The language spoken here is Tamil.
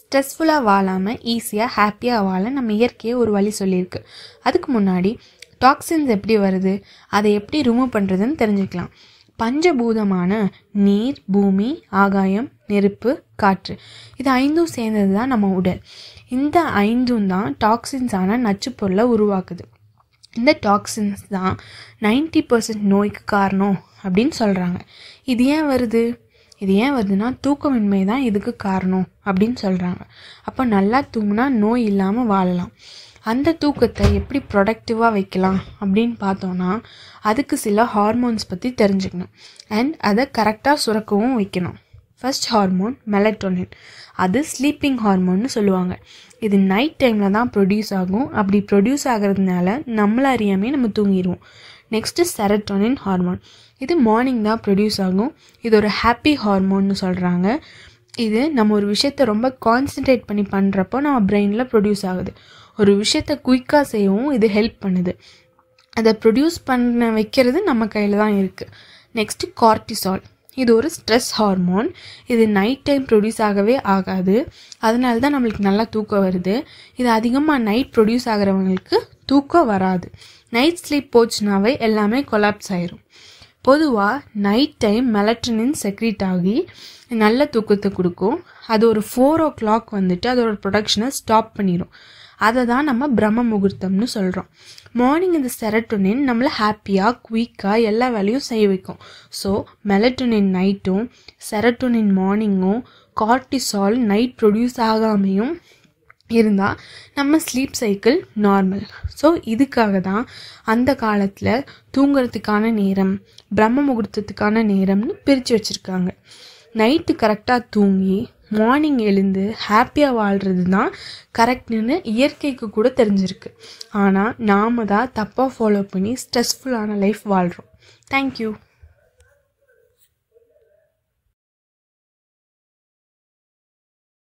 ஸ்ட்ரெஸ்ஃபுல்லாக வாழாமல் ஈஸியாக ஹாப்பியாக வாழ நம்ம இயற்கையே ஒரு வழி சொல்லியிருக்கு அதுக்கு முன்னாடி டாக்ஸின்ஸ் எப்படி வருது அதை எப்படி ரிமூவ் பண்ணுறதுன்னு தெரிஞ்சுக்கலாம் பஞ்சபூதமான நீர் பூமி ஆகாயம் நெருப்பு காற்று இது ஐந்தும் சேர்ந்தது தான் நம்ம உடல் இந்த ஐந்தும் தான் டாக்ஸின்ஸான நச்சுப் பொருளை உருவாக்குது இந்த டாக்ஸின்ஸ் தான் 90% பர்சன்ட் நோய்க்கு காரணம் அப்படின்னு சொல்கிறாங்க இது ஏன் வருது இது ஏன் வருதுன்னா தூக்கமின்மை தான் இதுக்கு காரணம் அப்படின்னு சொல்கிறாங்க அப்போ நல்லா தூங்கினா நோய் இல்லாமல் வாழலாம் அந்த தூக்கத்தை எப்படி ப்ரொடக்டிவாக வைக்கலாம் அப்படின்னு பார்த்தோன்னா அதுக்கு சில ஹார்மோன்ஸ் பற்றி தெரிஞ்சுக்கணும் அண்ட் அதை கரெக்டாக சுரக்கவும் வைக்கணும் ஃபர்ஸ்ட் ஹார்மோன் மெலட்டோனின் அது ஸ்லீப்பிங் ஹார்மோன்னு சொல்லுவாங்க இது நைட் டைமில் தான் ப்ரொடியூஸ் ஆகும் அப்படி ப்ரொடியூஸ் ஆகிறதுனால நம்மள அறியாமே நம்ம தூங்கிடுவோம் நெக்ஸ்ட்டு செரட்டோனின் ஹார்மோன் இது மார்னிங் தான் ப்ரொடியூஸ் ஆகும் இது ஒரு ஹாப்பி ஹார்மோன்னு சொல்கிறாங்க இது நம்ம ஒரு விஷயத்தை ரொம்ப கான்சென்ட்ரேட் பண்ணி பண்ணுறப்போ நம்ம பிரெயினில் ப்ரொடியூஸ் ஆகுது ஒரு விஷயத்தை குயிக்காக செய்யவும் இது ஹெல்ப் பண்ணுது அதை ப்ரொடியூஸ் பண்ண வைக்கிறது நம்ம கையில் தான் இருக்குது நெக்ஸ்ட்டு கார்டிசால் இது ஒரு ஸ்ட்ரெஸ் ஹார்மோன் இது நைட் டைம் ப்ரொடியூஸ் ஆகவே ஆகாது அதனால தான் நம்மளுக்கு நல்லா தூக்கம் வருது இது அதிகமாக நைட் ப்ரொடியூஸ் ஆகிறவங்களுக்கு தூக்கம் வராது நைட் ஸ்லீப் போச்சுனாவே எல்லாமே கொலாப்ஸ் ஆயிரும் பொதுவாக நைட் டைம் மெலட்டனின் செக்ரீட் ஆகி நல்ல தூக்கத்தை கொடுக்கும் அது ஒரு ஃபோர் ஓ கிளாக் வந்துட்டு அதோட ப்ரொடக்ஷனை ஸ்டாப் பண்ணிடும் அதை தான் நம்ம பிரம்ம முகூர்த்தம்னு சொல்கிறோம் மார்னிங் இந்த செரட்டோனின் நம்மளை ஹாப்பியாக குயிக்காக எல்லா வேலையும் செய்ய வைக்கும் ஸோ மெலட்டோனின் நைட்டும் செரட்டோனின் மார்னிங்கும் கார்டிசால் நைட் ப்ரொடியூஸ் ஆகாமையும் இருந்தால் நம்ம ஸ்லீப் சைக்கிள் நார்மல் ஸோ இதுக்காக தான் அந்த காலத்தில் தூங்குறதுக்கான நேரம் பிரம்ம முகூர்த்தத்துக்கான நேரம்னு பிரித்து வச்சுருக்காங்க நைட்டு கரெக்டாக தூங்கி மார்னிங் எழுந்து ஹாப்பியாக வாழ்கிறது தான் கரெக்டுன்னு இயற்கைக்கு கூட தெரிஞ்சிருக்கு ஆனால் நாம தான் தப்பாக ஃபாலோ பண்ணி ஸ்ட்ரெஸ்ஃபுல்லான லைஃப் வாழ்கிறோம் தேங்க்யூ